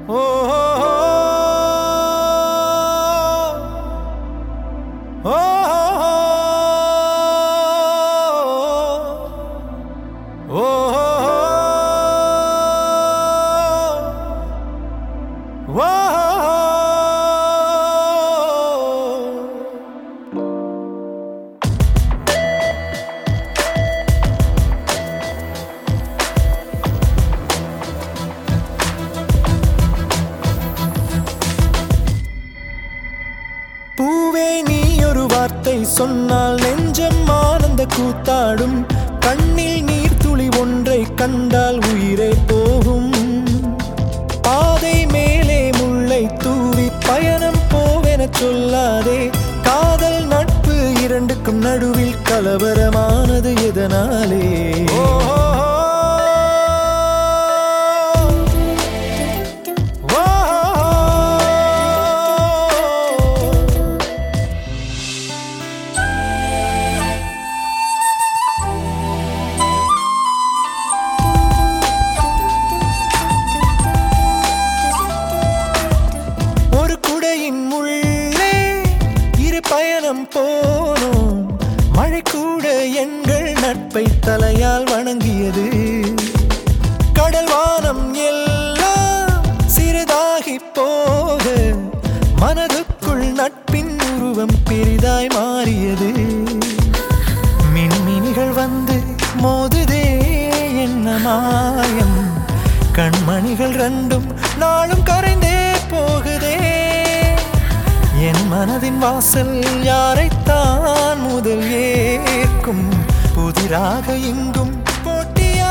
ஓ ஓ ஓ ஓ பூவே நீ ஒரு வார்த்தை சொன்னால் நெஞ்சம் ஆனந்த கூத்தாடும் கண்ணில் நீர் துளி ஒன்றை கண்டால் உயிரே போகும் பாதை மேலே முல்லை தூவி பயணம் போவென சொல்லாதே காதல் நட்பு இரண்டுக்கும் நடுவில் கலவரமானது எதனாலே ஓ ஒரு குடையின் உள்ளே இரு பயணம் போனோம் மழை கூட எங்கள் நட்பை தலையால் வணங்கியது கடல் வானம் எல்லாம் சிறிதாகி போக மனதுக்குள் நட்பின் உருவம் பெரிதாய் மாறியது மின்மினிகள் வந்து மோதுதே என்ன மாயம் கண்மணிகள் ரெண்டும் நாளும் கரைந்தே போகுதே என் மனதின் வாசல் யாரைத்தான் முதல் ஏற்கும் புதிராக இங்கும் போட்டியா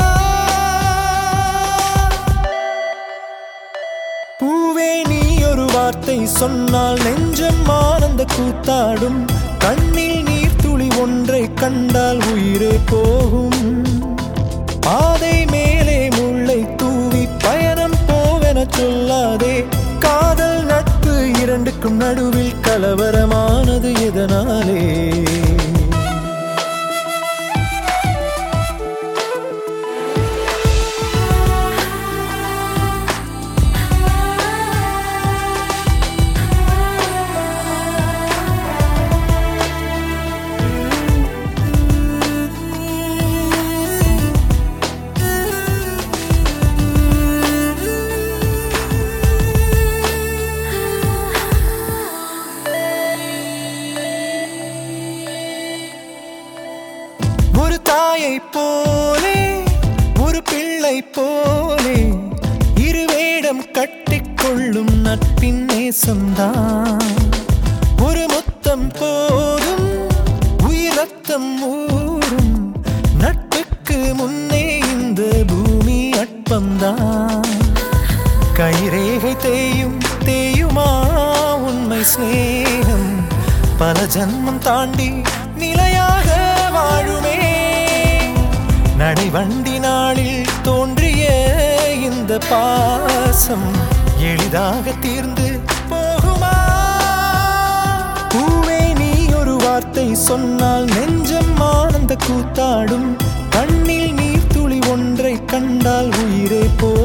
பூவே நீ ஒரு வார்த்தை சொன்னால் நெஞ்சம் ஆனந்த கூத்தாடும் கண்ணில் நீர் துளி ஒன்றை கண்டால் உயிரே போகும் பாதை மேலே முல்லை தூவி பயணம் போவென சொல்லாதே காதல் நட்பு இரண்டுக்கும் நடுவில் கலவரமானது எதனாலே ஒரு தாயை போலே ஒரு பிள்ளை போலே இருவேடம் கட்டிக்கொள்ளும் நட்பின் நேசம்தான் ஒரு முத்தம் போதும் உயிரத்தம் ஊறும் நட்புக்கு முன்னே இந்த பூமி அற்பம்தான் கைரேகை தேயும் தேயுமா உண்மை சிநேகம் பல ஜன்மம் தாண்டி நிலையாக வாழுமே நடைவண்டி நாளில் தோன்றிய இந்த பாசம் எளிதாக தீர்ந்து போகுமா பூவே நீ ஒரு வார்த்தை சொன்னால் நெஞ்சம் ஆனந்த கூத்தாடும் கண்ணில் நீர் துளி ஒன்றை கண்டால் உயிரே போ